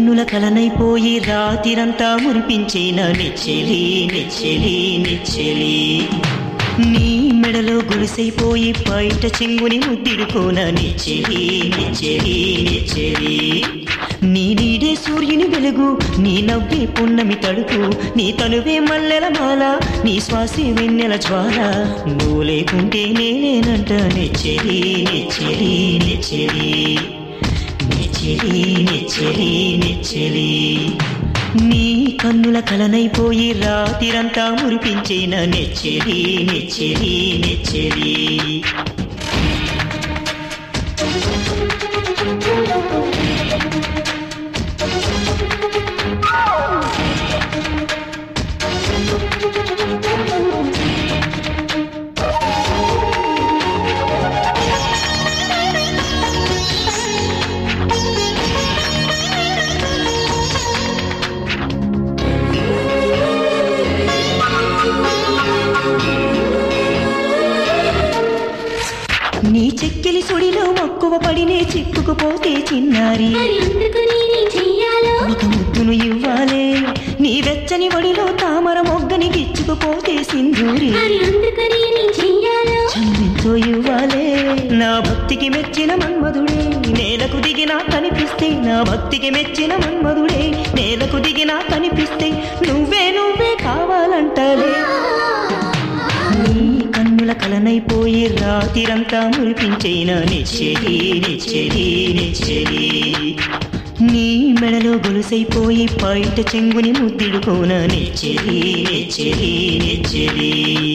కన్నుల కలనైపోయి రాతిరంతా మురిపించేన నెచ్చెలి నెచ్చెలి నెచ్చెలి నీ మెడలో గుడిసైపోయి బయట చెంగుని ముద్దిడుకోన నెచ్చెలి నెచ్చెలి నెచ్చెలి నీ నీడే సూర్యుని వెలుగు నీ నవ్వే పున్నమి తడుపు నీ తనువే మల్లెల మాల నీ శ్వాసే వెన్నెల జ్వాల నువ్వు లేకుంటే నేనేనంట నెచ్చెలి నెచ్చెలి నెచ్చెలి నెచ్చెలి నెచ్చెలి నెచ్చెలి నీ కన్నుల కలనైపోయి రాతిరంతా మురిపించేన నెచ్చెలి నెచ్చెలి నెచ్చెలి నీ చెక్కిలి సుడిలో మక్కువ పడినే చిక్కుకుపోతే చిన్నారి మరి అందుకు నేనేం చెయ్యాలో ఒక ముద్దును ఇవ్వాలే నీ వెచ్చని వడిలో తామర మొగ్గని గిచ్చుకుపోతే సింధూరి మరి అందుకు నేనేం చెయ్యాలో చంద్రంతో ఇవ్వాలే నా భక్తికి మెచ్చిన మన్మధుడే నేలకు దిగినా కనిపిస్తే నా భక్తికి మెచ్చిన మన్మధుడే నేలకు దిగినా కనిపిస్తే నువ్వే నువ్వే కావాలంటాలే నీ కన్నుల కలనైపోయి రాతిరంతా మురిపించైన నెచ్చెలి నెచ్చెలి నెచ్చెలి నీ మెడలో గొలుసైపోయి బయట చెంగుని ముద్దిడుకోన నెచ్చెలి నెచ్చెలి నెచ్చెలి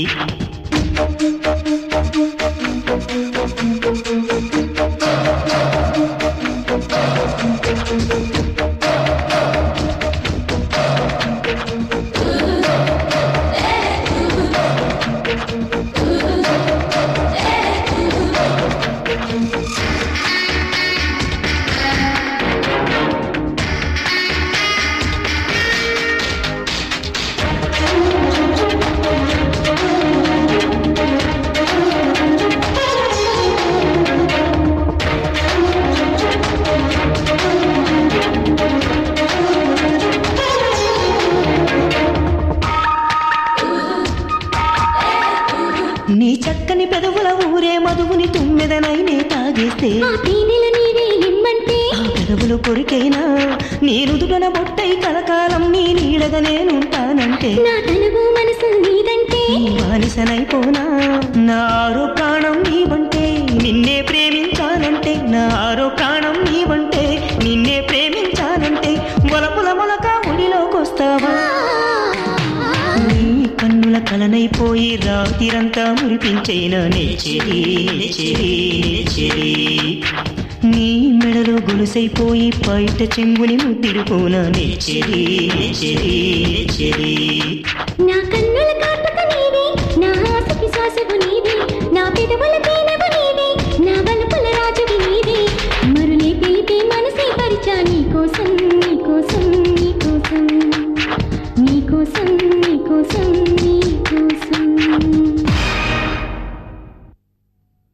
నీ చక్కని పెదవుల ఊరే మధువుని తుమ్మెదనైనే తాగేస్తే ఆ తేనెల నీవే ఇమ్మంటే ఆ పెదవులు కొరికైనా నీ నుదుటన బొట్టై కలకాలం నీ నీడగా నేనుంటానంటే నా తనువు మనసు నీదంటే నీ బానిసనైపోనా నా ఆరో ప్రాణం నీవంటే నిన్నే ప్రేమించానంటే నా ఆరో ప్రాణం నీవంటే నిన్నే ప్రేమించానంటే మొలపుల మొలక ఒడిలోకొస్తావా నీ కన్నుల కలనైపోయి రాతిరంతా మురిపించైన నెచ్చెలి నెచ్చెలి నెచ్చెలి నీ మెడలో గొలుసైపోయి బయట చెంగుని ముద్దిడుకోన నెచ్చెలి నెచ్చెలి నెచ్చెలి నా కన్నుల కాటుక నీవే నా ఆశకి శ్వాసవు నీవే నా పెదవుల తేనెవు నీవే నా వలుపుల రాజువి నీవే మరులే పిలిపే మనసే పరిచా నీ కోసం నీ కోసం నీ కోసం నీ కోసం